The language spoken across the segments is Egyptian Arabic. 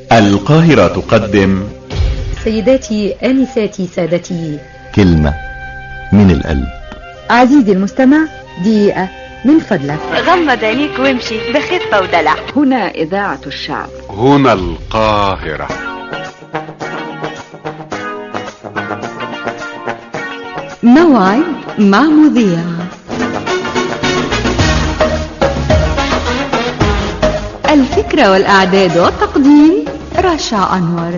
القاهرة تقدم سيداتي آنساتي سادتي كلمة من القلب عزيزي المستمع دقيقة من فضلك غمض عينيك وامشي بخفة ودلع هنا إذاعة الشعب هنا القاهرة موعد مع مذيع الفكرة والأعداد والتقديم رشا أنور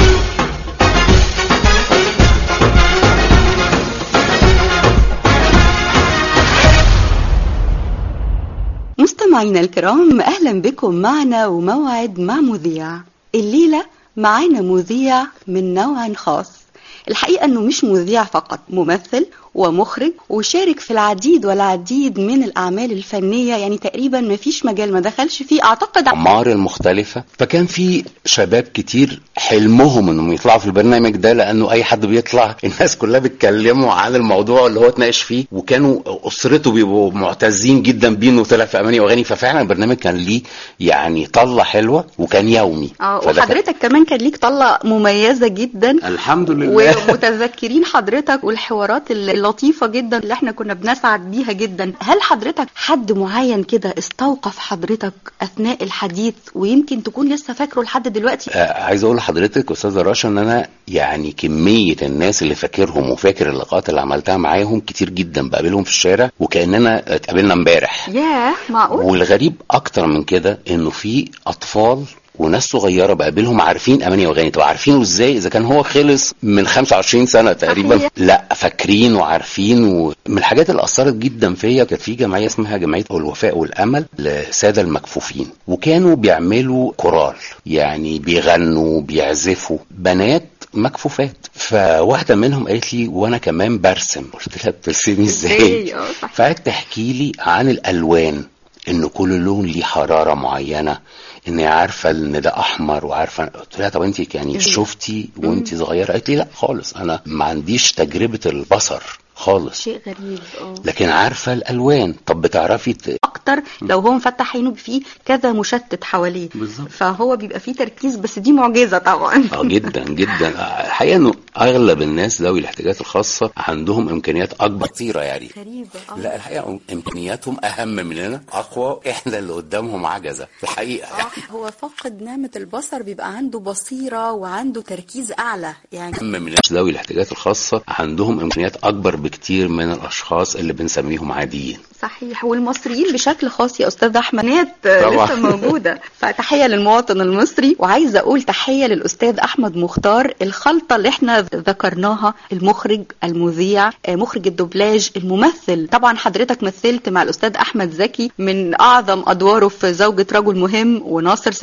مستمعينا الكرام اهلا بكم معنا وموعد مع مذيع الليله معانا مذيع من نوع خاص الحقيقه انه مش مذيع فقط ممثل ومخرج وشارك في العديد والعديد من الاعمال الفنيه يعني تقريبا ما فيش مجال ما دخلش فيه اعتقد اعمار المختلفه فكان في شباب كتير حلمهم انهم يطلعوا في البرنامج ده لانه اي حد بيطلع الناس كلها بيتكلموا عن الموضوع اللي هو اتناقش فيه وكانوا اسرته بيبقوا معتزين جدا بيه انه طلع في اماني واغاني ففعلا البرنامج كان ليه يعني طله حلوه وكان يومي اه فده كان- وحضرتك كمان كان ليك طلة مميزة جدا الحمد لله ومتذكرين حضرتك والحوارات اللطيفة جدا اللي احنا كنا بنسعد بيها جدا هل حضرتك حد معين كده استوقف حضرتك أثناء الحديث ويمكن تكون لسه فاكره لحد دلوقتي آه، عايز اقول لحضرتك استاذه رشا ان انا يعني كميه الناس اللي فاكرهم وفاكر اللقاءات اللي عملتها معاهم كتير جدا بقابلهم في الشارع وكاننا اتقابلنا امبارح ياه معقول والغريب اكتر من كده انه في اطفال وناس صغيره بقابلهم عارفين اماني واغاني طب عارفينه ازاي اذا كان هو خلص من 25 سنه تقريبا صحيح. لا فاكرين وعارفين ومن الحاجات اللي اثرت جدا فيا كانت في جمعيه اسمها جمعيه الوفاء والامل للساده المكفوفين وكانوا بيعملوا كورال يعني بيغنوا بيعزفوا بنات مكفوفات فواحده منهم قالت لي وانا كمان برسم قلت لها بترسمي ازاي إزاي؟ آه، صح. فقعدت تحكي لي عن الالوان ان كل لون ليه حراره معينه ان هي عارفه ان ده احمر وعارفه قلت لها طب انت يعني شفتي وانت صغيره قالت لي لا خالص انا ما عنديش تجربه البصر خالص شيء غريب اه لكن عارفه الالوان طب بتعرفي ت... اكتر لو هو مفتح عينه فيه كذا مشتت حواليه بالظبط. فهو بيبقى فيه تركيز بس دي معجزة طبعا اه جدا جدا الحقيقه انه اغلب الناس ذوي الاحتياجات الخاصه عندهم امكانيات اكبر كتيره يعني غريبة اه لا الحقيقه امكانياتهم اهم مننا اقوى احنا اللي قدامهم عجزه في الحقيقه اه هو فاقد نعمة البصر بيبقى عنده بصيرة وعنده تركيز أعلى يعني اهم من الناس ذوي الاحتياجات الخاصه عندهم امكانيات اكبر بكتير من الاشخاص اللي بنسميهم عاديين صحيح والمصريين بشكل خاص يا أستاذ أحمد نات طبعا. لسه موجودة فتحية للمواطن المصري وعايزة أقول تحية للأستاذ أحمد مختار الخلطة اللي احنا ذكرناها المخرج المذيع آه، مخرج الدوبلاج الممثل طبعا حضرتك مثلت مع الأستاذ أحمد زكي من أعظم أدواره في زوجة رجل مهم وناصر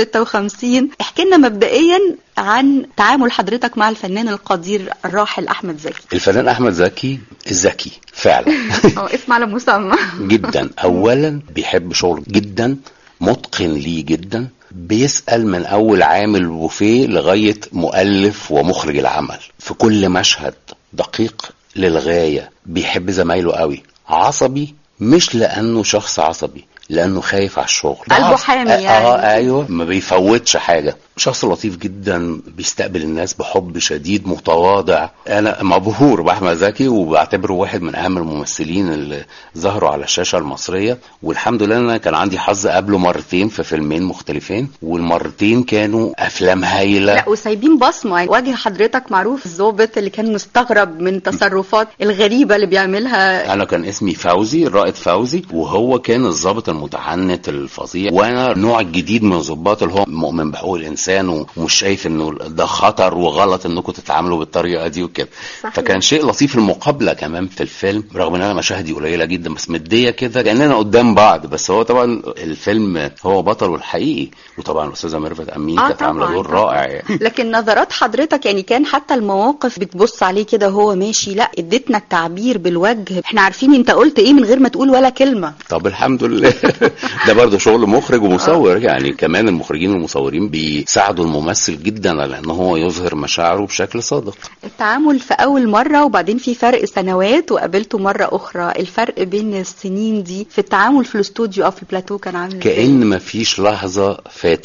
56 احكي لنا مبدئيا عن تعامل حضرتك مع الفنان القدير الراحل أحمد زكي الفنان احمد زكي ذكي فعلا اه اسم على مسمى جدا اولا بيحب شغله جدا متقن ليه جدا بيسأل من أول عامل بوفيه لغاية مؤلف ومخرج العمل في كل مشهد دقيق للغاية بيحب زمايله قوي عصبي مش لأنه شخص عصبي لأنه خايف على الشغل قلبه عص- حامي آه يعني. آه أيوه ما بيفوتش حاجة شخص لطيف جدا بيستقبل الناس بحب شديد متواضع انا مبهور باحمد زكي وبعتبره واحد من اهم الممثلين اللي ظهروا على الشاشه المصريه والحمد لله انا كان عندي حظ قبله مرتين في فيلمين مختلفين والمرتين كانوا افلام هايله لا وسايبين بصمه يعني وجه حضرتك معروف الضابط اللي كان مستغرب من تصرفات الغريبه اللي بيعملها انا كان اسمي فوزي الرائد فوزي وهو كان الضابط المتعنت الفظيع وانا نوع جديد من الضباط اللي هو مؤمن بحقوق الانسان ومش شايف انه ده خطر وغلط انكم تتعاملوا بالطريقه دي وكده صحيح. فكان شيء لطيف المقابله كمان في الفيلم رغم ان انا مشاهدي قليله جدا بس مديه كده كاننا قدام بعض بس هو طبعا الفيلم هو بطله الحقيقي وطبعا الاستاذه ميرفت امين آه كانت عامله طبعاً، دور طبعاً. رائع يعني. لكن نظرات حضرتك يعني كان حتى المواقف بتبص عليه كده وهو ماشي لا اديتنا التعبير بالوجه احنا عارفين انت قلت ايه من غير ما تقول ولا كلمه طب الحمد لله ده برضه شغل مخرج ومصور يعني كمان المخرجين والمصورين بيساعدوا الممثل جدا على ان هو يظهر مشاعره بشكل صادق التعامل في اول مره وبعدين في فرق سنوات وقابلته مره اخرى الفرق بين السنين دي في التعامل في الاستوديو او في البلاتو كان عامل ازاي؟ كأن مفيش لحظة فاتت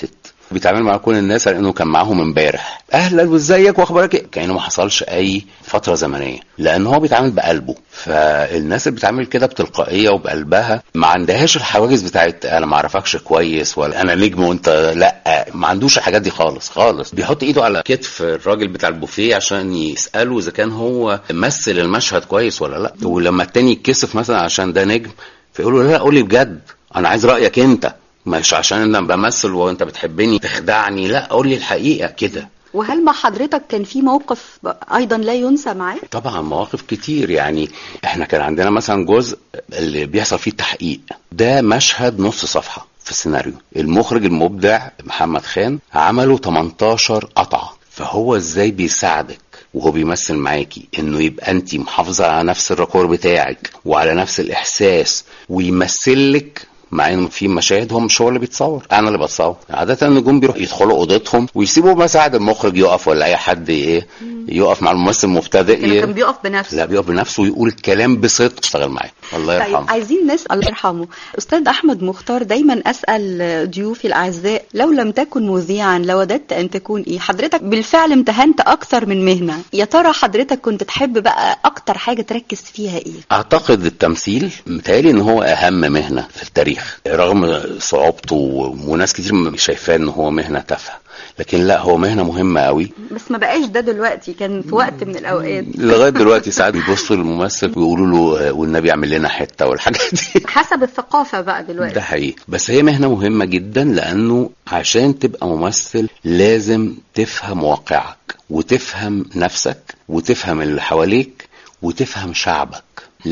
بيتعامل مع كل الناس على انه كان معاهم امبارح اهلا وازيك واخبارك ايه كانه ما حصلش اي فتره زمنيه لان هو بيتعامل بقلبه فالناس اللي بتعمل كده بتلقائيه وبقلبها ما عندهاش الحواجز بتاعت انا ما اعرفكش كويس ولا انا نجم وانت لا ما عندوش الحاجات دي خالص خالص بيحط ايده على كتف الراجل بتاع البوفيه عشان يساله اذا كان هو مثل المشهد كويس ولا لا ولما التاني يتكسف مثلا عشان ده نجم فيقول له لا قول لي بجد انا عايز رايك انت مش عشان انا بمثل وانت بتحبني تخدعني لا قول لي الحقيقه كده وهل مع حضرتك كان في موقف ايضا لا ينسى معاه طبعا مواقف كتير يعني احنا كان عندنا مثلا جزء اللي بيحصل فيه التحقيق ده مشهد نص صفحه في السيناريو المخرج المبدع محمد خان عمله 18 قطعه فهو ازاي بيساعدك وهو بيمثل معاكي انه يبقى انت محافظه على نفس الركور بتاعك وعلى نفس الاحساس ويمثلك مع ان في مشاهد هو مش هو اللي بيتصور انا اللي بتصور عاده النجوم بيروحوا يدخلوا اوضتهم ويسيبوا مساعد المخرج يقف ولا اي حد ايه يقف مع الممثل المبتدئ لكن ي- كان بيقف بنفسه لا بيقف بنفسه ويقول الكلام بصدق اشتغل معاه الله طيب يرحمه عايزين نسال الله يرحمه استاذ احمد مختار دايما اسال ضيوفي الاعزاء لو لم تكن مذيعا لوددت ان تكون ايه حضرتك بالفعل امتهنت اكثر من مهنه يا ترى حضرتك كنت تحب بقى اكتر حاجه تركز فيها ايه اعتقد التمثيل متهيألي ان هو اهم مهنه في التاريخ رغم صعوبته و- وناس كتير شايفاه ان هو مهنه تافهه لكن لا هو مهنه مهمه قوي بس ما بقاش ده دلوقتي كان في وقت من الاوقات لغايه دلوقتي ساعات بيبصوا للممثل ويقولوا له آه، والنبي اعمل لنا حته والحاجات دي حسب الثقافه بقى دلوقتي ده حقيقي بس هي مهنة مهمة جدا لأنه عشان تبقى ممثل لازم تفهم واقعك وتفهم نفسك وتفهم اللي حواليك وتفهم شعبك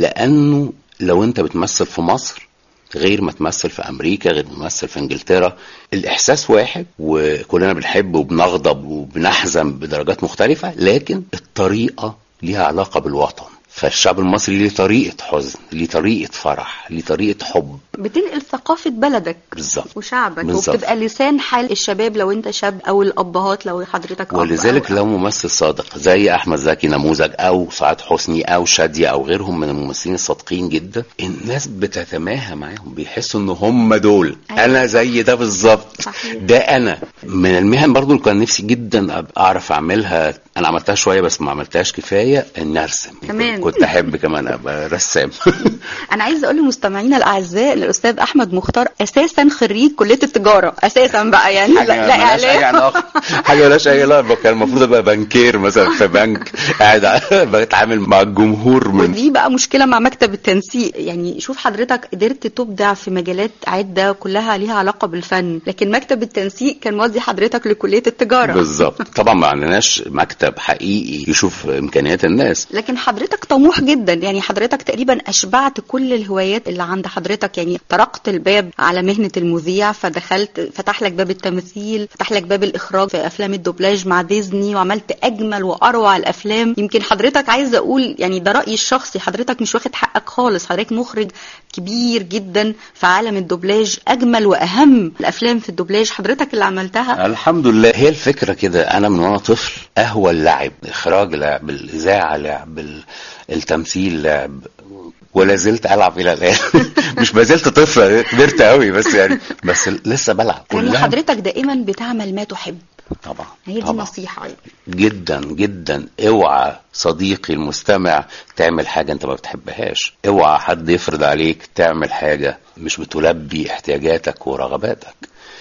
لأنه لو أنت بتمثل في مصر غير ما تمثل في أمريكا غير ما تمثل في إنجلترا الإحساس واحد وكلنا بنحب وبنغضب وبنحزن بدرجات مختلفة لكن الطريقة ليها علاقة بالوطن فالشعب المصري ليه طريقة حزن ليه طريقة فرح ليه طريقة حب بتنقل ثقافه بلدك بالظبط وشعبك بالظبط. وبتبقى لسان حال الشباب لو انت شاب او الابهات لو حضرتك أب ولذلك أو- لو ممثل صادق زي احمد زكي نموذج او سعاد حسني او شاديه او غيرهم من الممثلين الصادقين جدا الناس بتتماهى معاهم بيحسوا ان هم دول أيوة. انا زي ده بالظبط صحيح. ده انا من المهن برضو اللي كان نفسي جدا أبقى اعرف اعملها انا عملتها شويه بس ما عملتهاش كفايه ان ارسم كمان. كنت احب كمان ابقى رسام انا عايزه اقول لمستمعينا الاعزاء الاستاذ احمد مختار اساسا خريج كليه التجاره اساسا بقى يعني لا, حاجه لا ملهاش اي اعلام علاقه حاجه ملهاش اي علاقه كان المفروض ابقى بنكير مثلا في بنك قاعد بتعامل مع الجمهور من ودي بقى مشكله مع مكتب التنسيق يعني شوف حضرتك قدرت تبدع في مجالات عده كلها ليها علاقه بالفن لكن مكتب التنسيق كان مودي حضرتك لكليه التجاره بالظبط طبعا ما عندناش مكتب حقيقي يشوف امكانيات الناس لكن حضرتك طموح جدا يعني حضرتك تقريبا اشبعت كل الهوايات اللي عند حضرتك يعني طرقت الباب على مهنه المذيع فدخلت فتح لك باب التمثيل فتح لك باب الاخراج في افلام الدوبلاج مع ديزني وعملت اجمل واروع الافلام يمكن حضرتك عايزه اقول يعني ده رايي الشخصي حضرتك مش واخد حقك خالص حضرتك مخرج كبير جدا في عالم الدوبلاج اجمل واهم الافلام في الدوبلاج حضرتك اللي عملتها الحمد لله هي الفكره كده انا من وانا طفل اهوى اللعب اخراج لعب الاذاعه لعب ال- التمثيل لعب ولا زلت العب الى الان مش ما زلت طفل كبرت قوي بس يعني بس لسه بلعب يعني كلها حضرتك دائما بتعمل ما تحب طبعا هي دي طبعا نصيحه يعني. جدا جدا اوعى صديقي المستمع تعمل حاجة انت ما بتحبهاش اوعى حد يفرض عليك تعمل حاجة مش بتلبي احتياجاتك ورغباتك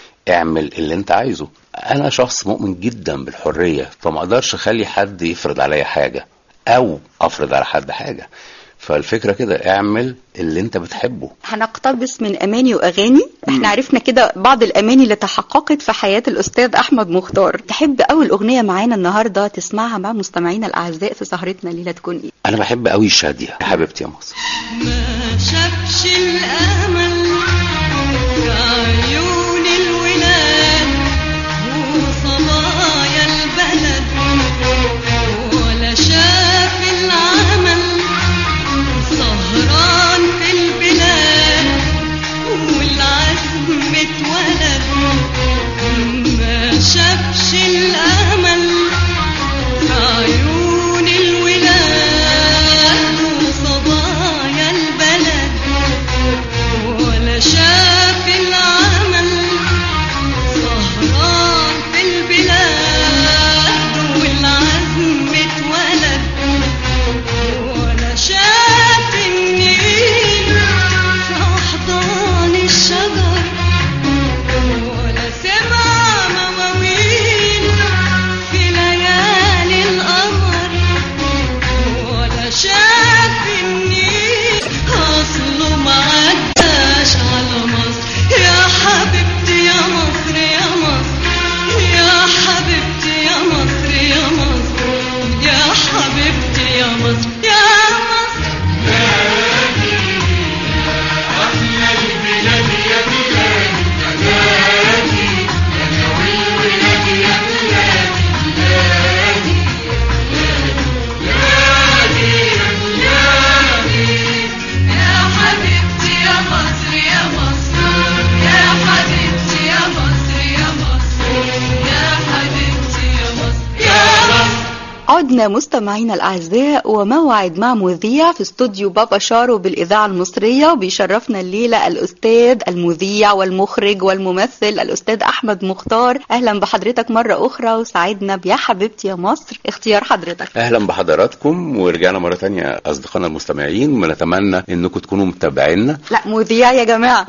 اعمل اللي انت عايزه انا شخص مؤمن جدا بالحرية فما اقدرش اخلي حد يفرض عليا حاجة او افرض على حد حاجة فالفكرة كده اعمل اللي انت بتحبه هنقتبس من اماني واغاني احنا عرفنا كده بعض الاماني اللي تحققت في حياه الاستاذ احمد مختار تحب اول اغنيه معانا النهارده تسمعها مع مستمعينا الاعزاء في سهرتنا ليله تكون ايه انا بحب قوي شادية يا حبيبتي يا مصر ما شافش الأمل في عيون الولاد وصبايا البلد ولا شاف العمل سهران في البلاد والعزم اتولد ما شافش الأمل في عيون الولاد وصبايا البلد عدنا مستمعينا الأعزاء وموعد مع مذيع في استوديو بابا شارو بالإذاعة المصرية وبيشرفنا الليلة الأستاذ المذيع والمخرج والممثل الأستاذ أحمد مختار أهلا بحضرتك مرة أخرى وسعدنا بيا حبيبتي يا مصر اختيار حضرتك اهلا بحضراتكم ورجعنا مره تانية اصدقائنا المستمعين ونتمنى انكم تكونوا متابعينا لا مذيع يا جماعة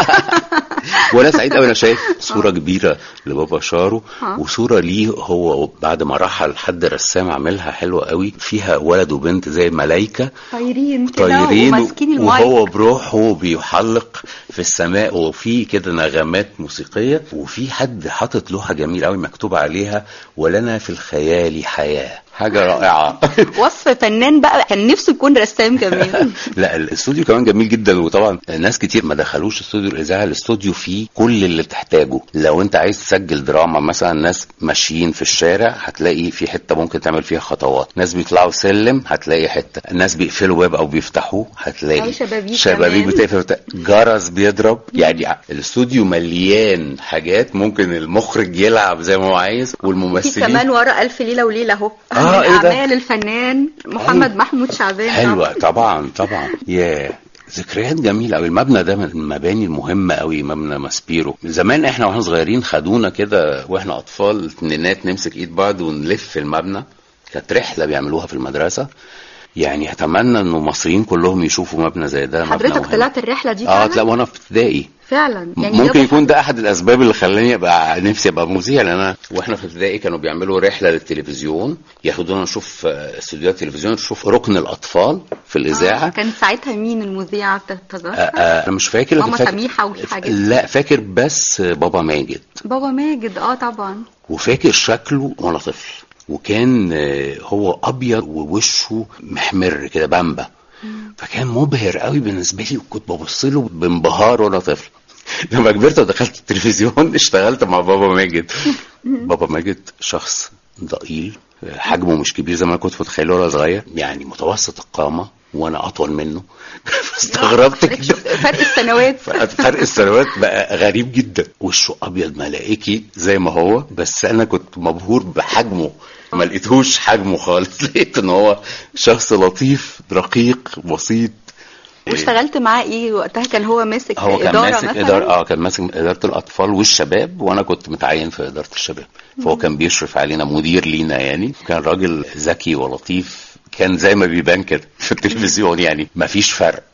وانا سعيد قوي انا شايف صوره كبيره لبابا شارو آه. وصوره ليه هو بعد ما رحل حد رسام عاملها حلوه قوي فيها ولد وبنت زي ملايكه طايرين كده طايرين وماسكين المايك وهو بروحه بيحلق في السماء وفي كده نغمات موسيقيه وفي حد حاطط لوحه جميله قوي مكتوب عليها ولنا في الخيال حياه حاجه رائعه وصف فنان بقى كان نفسه يكون رسام كمان لا الاستوديو كمان جميل جدا وطبعا ناس كتير ما دخلوش استوديو الاذاعه الاستوديو فيه كل اللي بتحتاجه لو انت عايز تسجل دراما مثلا ناس ماشيين في الشارع هتلاقي في حته ممكن تعمل فيها خطوات ناس بيطلعوا سلم هتلاقي حته ناس بيقفلوا باب او بيفتحوه هتلاقي أي شبابيك شبابيك كمان. بتقفل بت- جرس بيضرب يعني الاستوديو مليان حاجات ممكن المخرج يلعب زي ما هو عايز في والممثلين كمان ورا ألف ليلة وليلة أهو آه، من إيه ده؟ أعمال الفنان محمد أيوة. محمود شعبان حلوة طبعا طبعا يا ذكريات جميلة أوي المبنى ده من المباني المهمة أوي مبنى ماسبيرو زمان احنا واحنا صغيرين خدونا كده واحنا أطفال اتنينات نمسك إيد بعض ونلف في المبنى كانت رحلة بيعملوها في المدرسة يعني أتمنى إنه المصريين كلهم يشوفوا مبنى زي ده مبنى حضرتك مهم. طلعت الرحلة دي اه فعلا؟ لا وانا في ابتدائي فعلا يعني ممكن جابوا يكون ده احد الاسباب اللي خلاني ابقى نفسي ابقى مذيع لان انا واحنا في ابتدائي كانوا بيعملوا رحله للتلفزيون ياخدونا نشوف آه، استوديوهات تلفزيون نشوف ركن الاطفال في آه، الاذاعه كان ساعتها مين المذيعة آه، تتذكر؟ آه، انا مش فاكر لكن ماما فاكر سميحة والحاجات دي. لا فاكر بس بابا ماجد بابا ماجد اه طبعا وفاكر شكله وانا طفل وكان آه، هو ابيض ووشه محمر كده بامبا فكان مبهر قوي بالنسبه لي وكنت ببص له بانبهار وانا طفل لما كبرت ودخلت التلفزيون اشتغلت مع بابا ماجد بابا ماجد شخص ضئيل حجمه مش كبير زي ما انا كنت متخيله وانا صغير يعني متوسط القامه وانا اطول منه استغربت حضرتك كده شوف فرق السنوات فرق السنوات بقى غريب جدا وشه ابيض ملائكي زي ما هو بس انا كنت مبهور بحجمه ما لقيتهوش حجمه خالص لقيت ان هو شخص لطيف رقيق بسيط واشتغلت معاه ايه وقتها كان هو ماسك هو كان إدارة ماسك مثلا إدارة اه كان ماسك إدارة الأطفال والشباب وأنا كنت متعين في إدارة الشباب فهو كان بيشرف علينا مدير لينا يعني كان راجل ذكي ولطيف كان زي ما بيبان كده في التلفزيون يعني مفيش فرق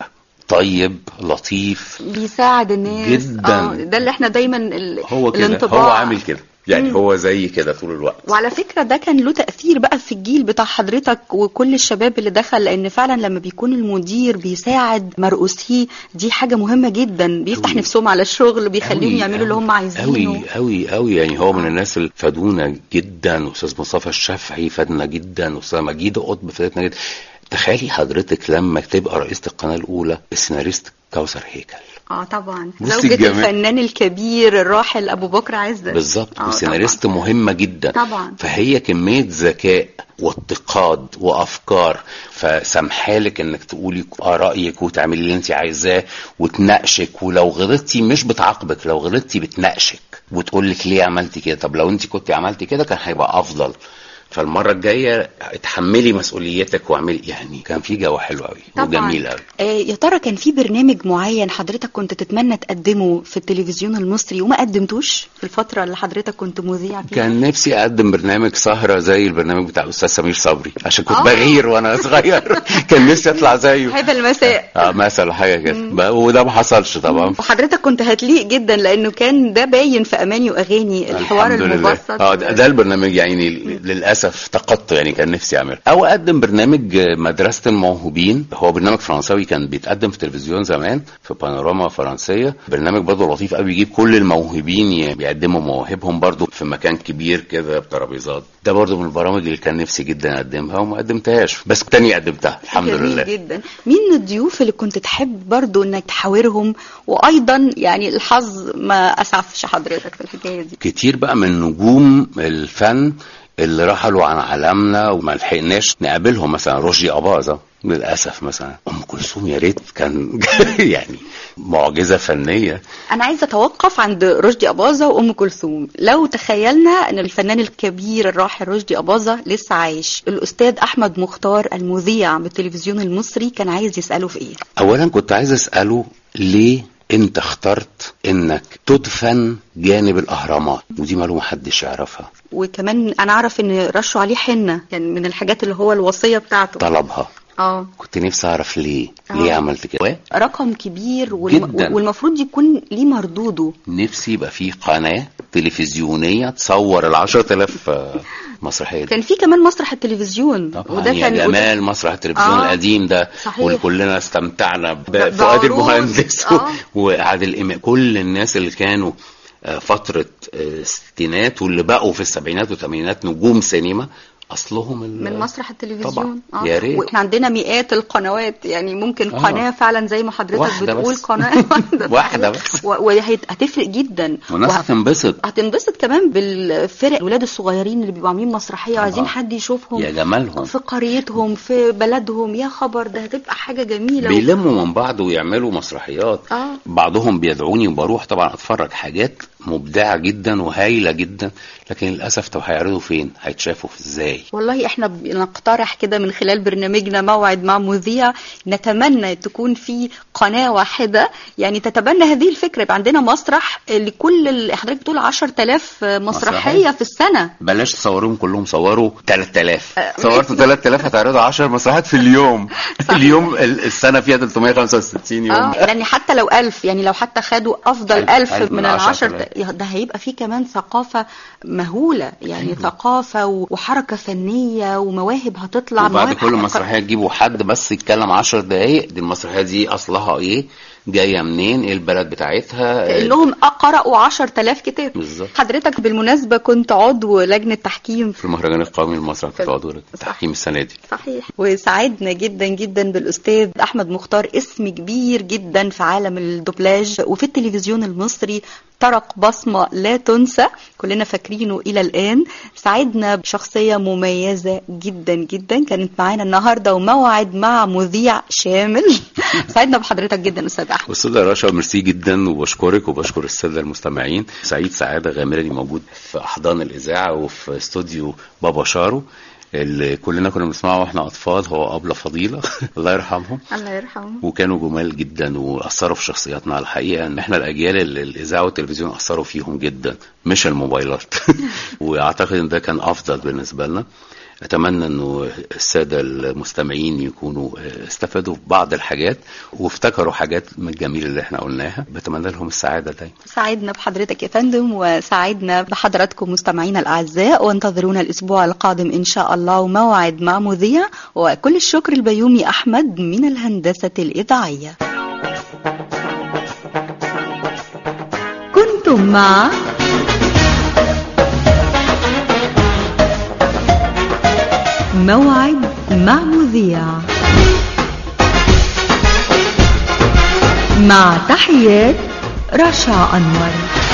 طيب لطيف بيساعد الناس جداً. اه ده اللي احنا دايما ال... هو كده الانطباع هو عامل كده يعني مم. هو زي كده طول الوقت وعلى فكرة ده كان له تأثير بقى في الجيل بتاع حضرتك وكل الشباب اللي دخل لأن فعلا لما بيكون المدير بيساعد مرؤوسيه دي حاجة مهمة جدا بيفتح أوي. نفسهم على الشغل بيخليهم أوي، يعملوا اللي أوي، هم عايزينه أوي أوي أوي يعني هو من الناس اللي فادونا جدا أستاذ مصطفى الشافعي فادنا جدا أستاذ مجيد قطب فادتنا جدا تخيلي حضرتك لما تبقى رئيسة القناة الأولى السيناريست كوثر هيكل اه طبعا بصي زوجة الجمال. الفنان الكبير الراحل أبو بكر عزت بالظبط آه، وسيناريست مهمة جدا طبعا. فهي كمية ذكاء واتقاد وافكار فسامحالك انك تقولي رايك وتعملي اللي انت عايزاه وتناقشك ولو غلطتي مش بتعاقبك لو غلطتي بتناقشك وتقول لك ليه عملتي كده طب لو انت كنت عملتي كده كان هيبقى افضل فالمره الجايه اتحملي مسؤوليتك واعملي يعني كان في جو حلو قوي طبعا وجميل قوي آه يا ترى كان في برنامج معين حضرتك كنت تتمنى تقدمه في التلفزيون المصري وما قدمتوش في الفترة اللي حضرتك كنت مذيع فيها كان نفسي اقدم برنامج سهره زي البرنامج بتاع الاستاذ سمير صبري عشان كنت آه. بغير وانا صغير كان نفسي اطلع زيه هذا المساء اه مثلا حاجه كده بقى- وده ما حصلش طبعا وحضرتك كنت هتليق جدا لانه كان ده باين في اماني واغاني الحوار الحمد لله. المبسط اه ده ده البرنامج يعني للاسف افتقدته يعني كان نفسي اعمله او اقدم برنامج مدرسه الموهوبين هو برنامج فرنساوي كان بيتقدم في التلفزيون زمان في بانوراما فرنسيه برنامج برضه لطيف قوي بيجيب كل الموهوبين ي- بيقدموا مواهبهم برضه في مكان كبير كده بترابيزات ده برضه من البرامج اللي كان نفسي جدا اقدمها وما قدمتهاش بس تاني قدمتها الحمد جميل لله جدا مين الضيوف اللي كنت تحب برضو انك تحاورهم وايضا يعني الحظ ما اسعفش حضرتك في الحكايه دي كتير بقى من نجوم الفن اللي رحلوا عن عالمنا وما لحقناش نقابلهم مثلا رشدي أباظة للاسف مثلا ام كلثوم يا ريت كان يعني معجزه فنيه انا عايزه اتوقف عند رشدي اباظه وام كلثوم لو تخيلنا ان الفنان الكبير الراحل رشدي اباظه لسه عايش الاستاذ احمد مختار المذيع بالتلفزيون المصري كان عايز يساله في ايه اولا كنت عايز اساله ليه انت اخترت انك تدفن جانب الاهرامات ودي معلومه محدش يعرفها وكمان انا اعرف ان رشوا عليه حنه كان من الحاجات اللي هو الوصيه بتاعته طلبها اه كنت نفسي اعرف ليه آه. ليه عملت كده رقم كبير والم... جداً. والمفروض يكون ليه مردوده نفسي يبقى في قناه تلفزيونيه تصور ال 10000 آه، مسرحيه دي كان في كمان مسرح التلفزيون طبعا وده يا كان جمال مسرح التلفزيون آه. القديم ده صحيح. واللي كلنا استمتعنا ب- ب- فؤاد بعروض. المهندس آه. وعادل امام كل الناس اللي كانوا آه، فتره آه، الستينات واللي بقوا في السبعينات والثمانينات نجوم سينما اصلهم ال- من مسرح التلفزيون طبعا يا ريت واحنا عندنا مئات القنوات يعني ممكن آه. قناه فعلا زي ما حضرتك واحدة بتقول بس. قناه واحدة بس. وهتفرق جدا والناس وه- هتنبسط هتنبسط كمان بالفرق الولاد الصغيرين اللي بيبقوا عاملين مسرحيه وعايزين طبعا. حد يشوفهم يا جمالهم في قريتهم في بلدهم يا خبر ده هتبقى حاجه جميله بيلموا من بعض ويعملوا مسرحيات اه بعضهم بيدعوني وبروح طبعا اتفرج حاجات مبدعه جدا وهايله جدا لكن للاسف طب هيعرضوا فين هيتشافوا ازاي والله احنا بنقترح كده من خلال برنامجنا موعد مع مذيع نتمنى تكون في قناة واحدة يعني تتبنى هذه الفكرة يبقى عندنا مسرح لكل ال- حضرتك بتقول 10000 مسرحية مسرحية. في السنة بلاش تصوروهم كلهم صوروا 3000 آه، صورتوا 3000 هتعرضوا 10 مسرحيات في اليوم اليوم ال- السنه فيها 365 يوم اه لان حتى لو ألف يعني لو حتى خدوا افضل ألف- ألف, ألف من من العشر عشرة آلاف. ده هيبقى فيه كمان ثقافة مهولة يعني ثقافة و- وحركة فنية ومواهب هتطلع وبعد مواهب كل حقيقة. مسرحيه تجيبوا حد بس يتكلم 10 دقايق دي المسرحيه دي اصلها ايه جايه منين ايه البلد بتاعتها كأنهم قرأوا 10000 كتاب بالظبط. حضرتك بالمناسبة كنت عضو لجنة تحكيم في المهرجان القومي للمسرح كنت في- عضو التحكيم السنه دي صحيح وسعدنا جدا جدا بالاستاذ احمد مختار اسم كبير جدا في عالم الدوبلاج وفي التلفزيون المصري ترك بصمة لا تنسى كلنا فاكرينه إلى الآن سعدنا بشخصية مميزة جدا جدا كانت معانا النهاردة وموعد مع مذيع شامل سعدنا بحضرتك جدا أستاذ أحمد استاذة رشا ميرسي جدا وبشكرك وبشكر الساده المستمعين سعيد سعاده غامره اني موجود في احضان الاذاعه وفي استوديو بابا شارو اللي كلنا كنا بنسمعه واحنا اطفال هو ابله فضيله الله يرحمهم الله يرحمه وكانوا جمال جدا واثروا في شخصياتنا على الحقيقه ان احنا الاجيال اللي الاذاعه والتلفزيون اثروا فيهم جدا مش الموبايلات واعتقد ان ده كان افضل بالنسبه لنا اتمنى انه الساده المستمعين يكونوا استفادوا بعض الحاجات وافتكروا حاجات من الجميل اللي احنا قلناها بتمنى لهم السعاده دايما سعدنا بحضرتك يا فندم وسعدنا بحضراتكم مستمعينا الأعزاء وانتظرونا الأسبوع القادم إن شاء الله وموعد مع مذيع وكل الشكر البيومي أحمد من الهندسة الإذاعية كنتم مع موعد مع مذيع مع تحيات رشا أنور